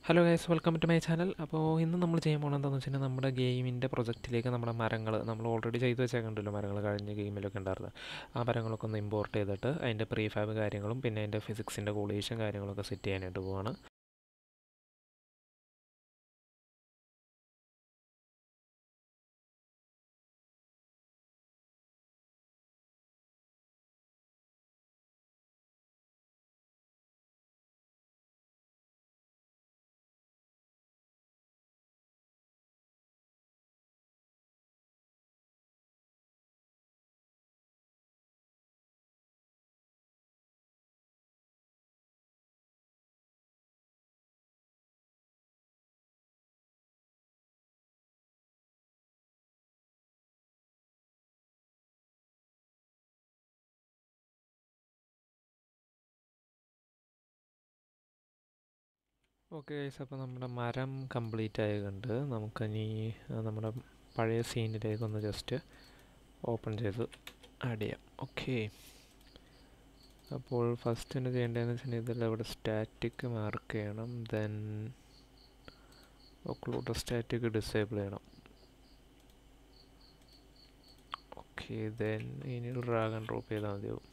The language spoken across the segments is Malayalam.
hello guys welcome to my channel അപ്പോൾ ഇന്ന് നമ്മൾ ചെയ്യാൻ പോകുന്നത് എന്താണെന്ന് വെച്ചാൽ നമ്മുടെ ഗെയിമിൻ്റെ പ്രൊജക്റ്റിലേക്ക് നമ്മുടെ മരങ്ങൾ നമ്മൾ ഓൾറെഡി ചെയ്ത് വെച്ചേക്കണ്ടല്ലോ മരങ്ങൾ കഴിഞ്ഞ ഗെയിമിലൊക്കെ ഉണ്ടായിരുന്നത് ആ മരങ്ങളൊക്കെ ഒന്ന് ഇമ്പോർട്ട് ചെയ്തിട്ട് അതിൻ്റെ പ്രീഫാബ് കാര്യങ്ങളും പിന്നെ അതിൻ്റെ ഫിസിക്സിൻ്റെ കോളേഷൻ കാര്യങ്ങളൊക്കെ സെറ്റ് ചെയ്യാനായിട്ട് പോവാണ് ഓക്കെ ഗൈസ് അപ്പോൾ നമ്മുടെ മരം കംപ്ലീറ്റ് ആയതുകൊണ്ട് നമുക്കിനി നമ്മുടെ പഴയ സീനിലേക്ക് ഒന്ന് ജസ്റ്റ് ഓപ്പൺ ചെയ്ത് ആഡ് ചെയ്യാം ഓക്കെ അപ്പോൾ ഫസ്റ്റ് തന്നെ ചെയ്യേണ്ടതെന്ന് വെച്ചിട്ടുണ്ടെങ്കിൽ ഇതിൽ ഇവിടെ സ്റ്റാറ്റിക് മാർക്ക് ചെയ്യണം ദെൻ ഒക്ലൂട്ടർ സ്റ്റാറ്റിക് ഡിസേബിൾ ചെയ്യണം ഓക്കെ ദെൻ ഇനി ഡ്രാഗൺ ഡ്രോപ്പ് ചെയ്താൽ മതിയാവും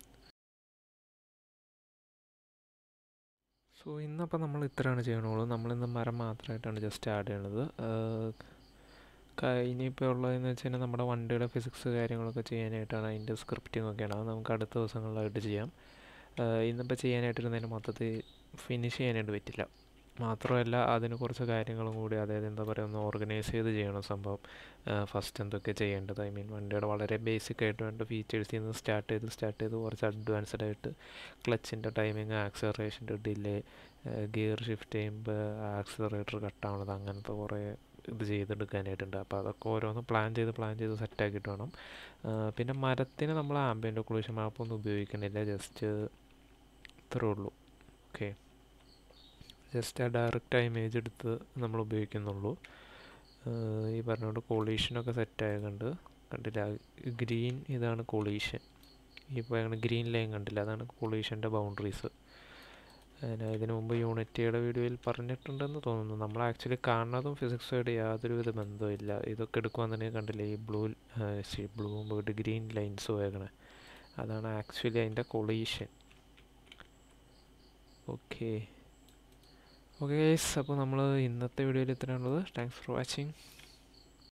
സോ ഇന്നപ്പോൾ നമ്മൾ ഇത്രയാണ് ചെയ്യണുള്ളൂ നമ്മളിന്ന് മരം മാത്രമായിട്ടാണ് ജസ്റ്റ് ആഡ് ചെയ്യണത് ഇനിയിപ്പോൾ ഉള്ളതെന്ന് വെച്ച് കഴിഞ്ഞാൽ നമ്മുടെ വണ്ടിയുടെ ഫിസിക്സ് കാര്യങ്ങളൊക്കെ ചെയ്യാനായിട്ടാണ് അതിൻ്റെ സ്ക്രിപ്റ്റിംഗ് ഒക്കെയാണ് അത് നമുക്ക് അടുത്ത ദിവസങ്ങളിലായിട്ട് ചെയ്യാം ഇന്നിപ്പോൾ ചെയ്യാനായിട്ടിരുന്നതിന് മൊത്തത്തിൽ ഫിനിഷ് ചെയ്യാനായിട്ട് പറ്റില്ല മാത്രമല്ല അതിന് കുറച്ച് കാര്യങ്ങളും കൂടി അതായത് എന്താ പറയുക ഒന്ന് ഓർഗനൈസ് ചെയ്ത് ചെയ്യണം സംഭവം ഫസ്റ്റ് എന്തൊക്കെ ചെയ്യേണ്ടത് ഐ മീൻ വണ്ടിയുടെ വളരെ ബേസിക് ആയിട്ട് വേണ്ട ഫീച്ചേഴ്സിൽ നിന്ന് സ്റ്റാർട്ട് ചെയ്ത് സ്റ്റാർട്ട് ചെയ്ത് കുറച്ച് അഡ്വാൻസ്ഡ് ആയിട്ട് ക്ലച്ചിൻ്റെ ടൈമിങ് ആക്സലറേഷൻ്റെ ഡിലേ ഗിയർ ഷിഫ്റ്റ് ചെയ്യുമ്പോൾ ആക്സലറേറ്റർ കട്ടാവണത് അങ്ങനത്തെ കുറേ ഇത് ചെയ്തെടുക്കാനായിട്ടുണ്ട് അപ്പോൾ അതൊക്കെ ഓരോന്ന് പ്ലാൻ ചെയ്ത് പ്ലാൻ ചെയ്ത് സെറ്റാക്കിയിട്ട് വേണം പിന്നെ മരത്തിന് നമ്മൾ ആംബിയൻ്റ് ഒക്ലൂഷൻ മാപ്പൊന്നും ഉപയോഗിക്കണില്ല ജസ്റ്റ് ഇത്രേ ഉള്ളൂ ഓക്കെ ജസ്റ്റ് ആ ഡയറക്റ്റ് ഇമേജ് എടുത്ത് നമ്മൾ ഉപയോഗിക്കുന്നുള്ളൂ ഈ പറഞ്ഞുകൊണ്ട് കൊളീഷനൊക്കെ സെറ്റായതുകൊണ്ട് കണ്ടില്ല ഗ്രീൻ ഇതാണ് കൊളീഷൻ ഈ പറയുന്ന ഗ്രീൻ ലൈൻ കണ്ടില്ല അതാണ് കൊളീഷൻ്റെ ബൗണ്ടറീസ് ഇതിനു മുമ്പ് യൂണിറ്റിയുടെ വീഡിയോയിൽ പറഞ്ഞിട്ടുണ്ടെന്ന് തോന്നുന്നു നമ്മൾ ആക്ച്വലി കാണുന്നതും ഫിസിക്സുമായിട്ട് യാതൊരുവിധ ബന്ധമില്ല ഇതൊക്കെ എടുക്കുവാന്നുണ്ടെങ്കിൽ കണ്ടില്ലേ ഈ ബ്ലൂ ബ്ലൂ പോയിട്ട് ഗ്രീൻ ലൈൻസ് പോയേക്കണേ അതാണ് ആക്ച്വലി അതിൻ്റെ കൊളീഷൻ ഓക്കെ ഓക്കെ ഗൈസ് അപ്പോൾ നമ്മൾ ഇന്നത്തെ വീഡിയോയിൽ ഇത്രയാണുള്ളത് താങ്ക്സ് ഫോർ വാച്ചിങ്